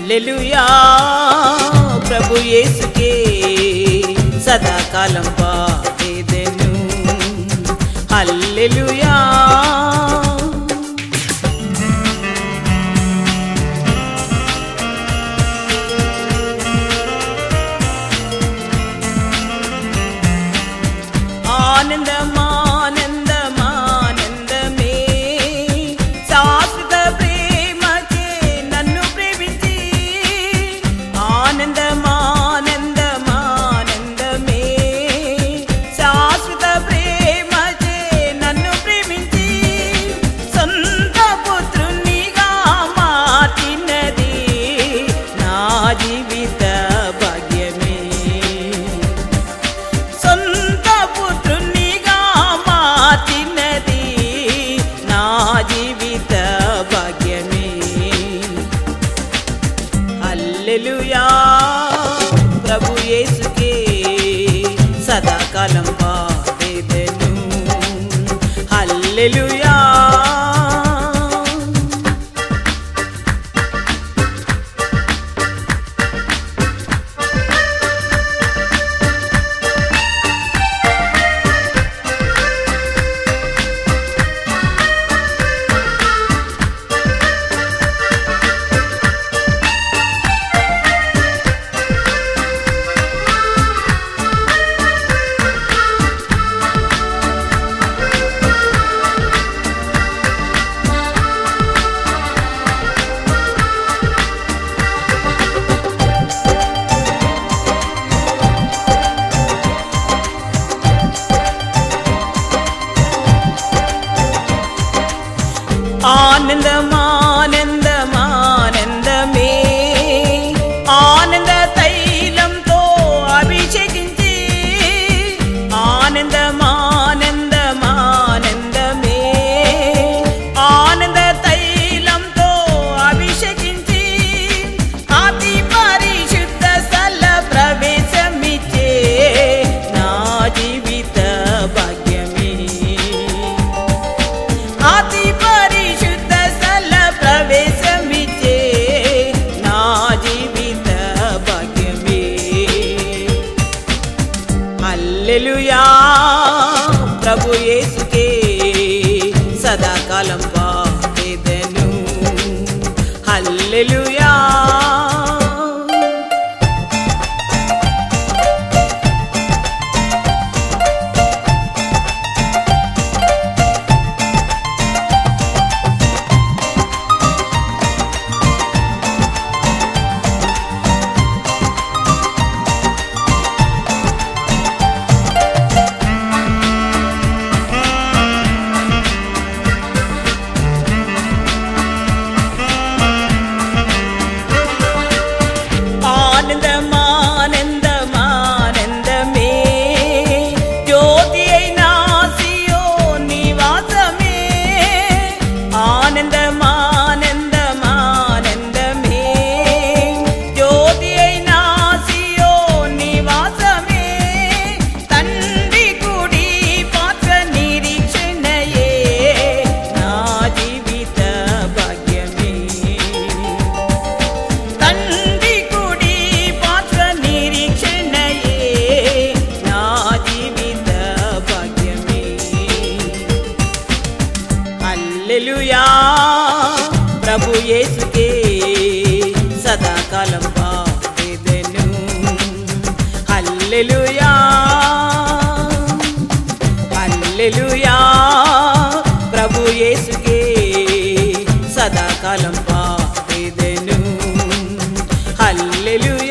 హల్లెలూయా ప్రభు యేసుకే సదాకాలం పాడేదెను హల్లెలూయా ఆనందమానందమానందమే శాశ్వత ప్రేమకే నన్ను ప్రేమించి ఆనందమానందమానందమే శాశ్వత ప్రేమకే నన్ను ప్రేమించి సొంత పుత్రునిగా మార్చినది నా జీవిత భాగ్యమే సొంత పుత్రునిగా మార్చినది నా జీవిత భాగ్యమే హల్లెలూయా ప్రభు యేసుకే సదాకాలం పాడేదెను హల్లెలూయా ఆనందమానందమానందమే ఆనంద తైలంతో అభిషేకించి ఆనందమానందమానందమే ఆనంద తైలంతో అభిషేకించి అతి పరిశుద్ధ స్థల ప్రవేశమిచ్చే నా జీవిత భాగ్యమే అతి పరిశుద్ధ స్థల ప్రవేశమిచ్చే నా జీవిత భాగ్యమే హల్లెలూయా ప్రభు యేసుకే సదాకాలం పాడేదెను హల్లెలూయా ఆనందమానందమానందమే జ్యోతి అయినా సియో నివాసమే ఆనందమానందమానందమే జ్యోతి అయినా సియో నివాసమే తండ్రి కుడి పాత్ర నిరీక్షణయే నా జీవిత భాగ్యమే తండ్రి కుడి పాత్ర నిరీక్షణయే నా జీవిత భాగ్యమే హల్లెలూయా ప్రభు యేసుకే సదాకాలం పాడేదెను హల్లెలూయా హల్లెలూయా ప్రభు యేసుకే సదాకాలం పాడేదెను హల్లెలూయా